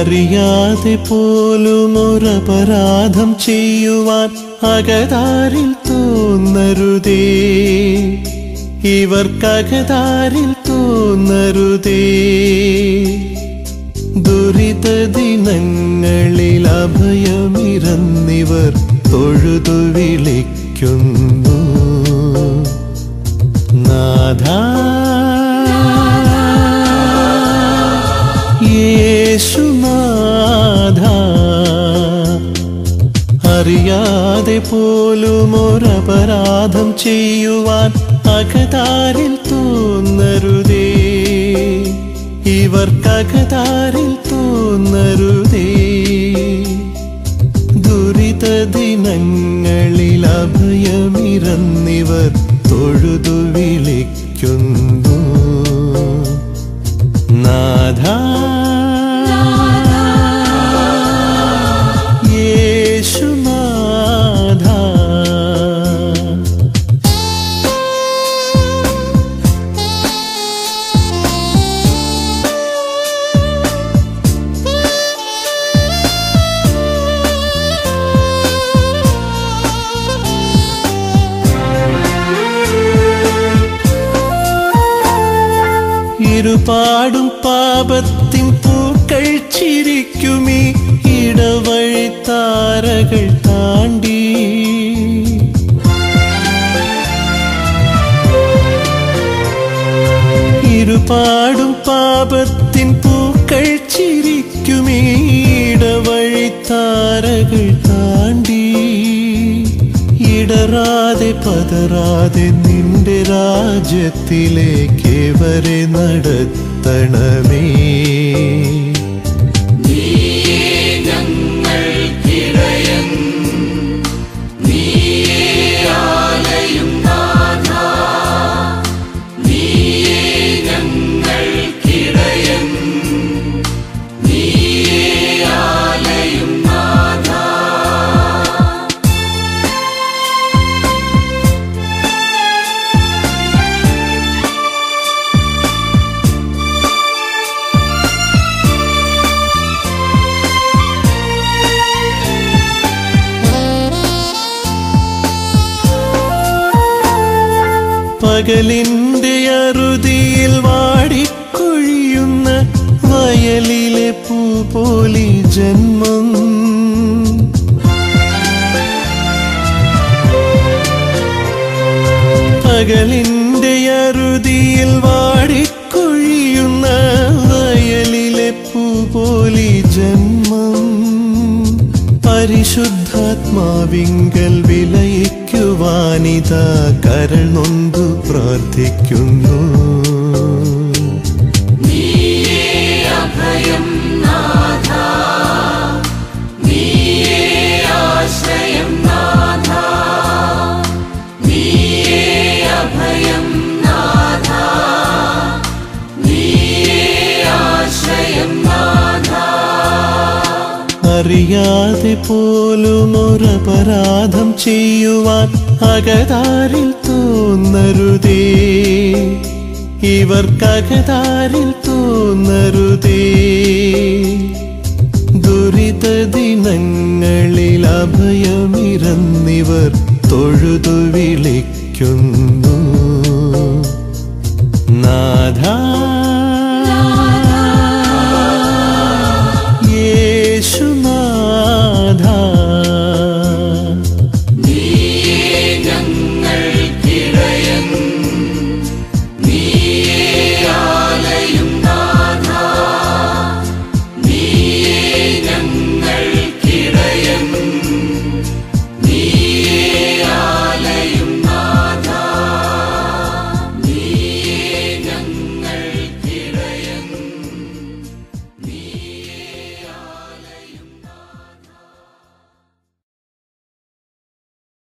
അറിയാതെ പോലും ഒരപരാധം ചെയ്യുവാൻ അകതാരിൽ തോന്നരുതേ ഇവർക്കകതാരിൽ തോന്നരുതേ ദുരിത ദിനങ്ങളിൽ അഭയമിരന്നിവർ തൊഴുതു വിളിക്കുന്നു നാഥ യേശുനാഥ അറിയാതെ പോലും ഒരപരാധം ചെയ്യുവാൻ അകതാരിൽ തോന്നരുതേ ഇവർക്കകതാരിൽ തോന്നരുതേ ദുരിത ദിനങ്ങളിൽ അഭയമിരന്നിവർ തൊഴുതു വിളിക്കുന്നു നാഥ യേശുനാഥ ഇരുപാടും പാപത്തിൻ പൂക്കൾ ചിരിക്കുമീ ഇടവഴി താരകൾ താണ്ടി ഇരുപാടും പാപത്തിൻ പൂക്കൾ ചിരിക്കുമീ ഇടവഴി താരകൾ താണ്ടി ഇടറാതെ പതറാതെ നിന്റെ രാജ്യത്തിലേക്ക് വരെ നടത്തണമേ പകലിന്റെ അറുതിയിൽ വാടിക്കൊഴിയുന്ന വയലിലെ പൂ പോലി ജന്മം പകലിന്റെ അറുതിയിൽ വാടിക്കൊഴിയുന്ന വയലിലെ പൂ പോലി ജന്മം പരിശുദ്ധാത്മാവിങ്കൽ വിലയിക്കുവാനിതാ കരൾ നൊന്തു പ്രാർത്ഥിക്കുന്നു അറിയാതെ പോലും ഒരപരാധം ചെയ്യുവാൻ അകതാരിൽ തോന്നരുതേ ഇവർക്കകതാരിൽ തോന്നരുതേ ദുരിത ദിനങ്ങളിൽ അഭയമിരന്നിവർ തൊഴുതു വിളിക്കുന്നു നാഥ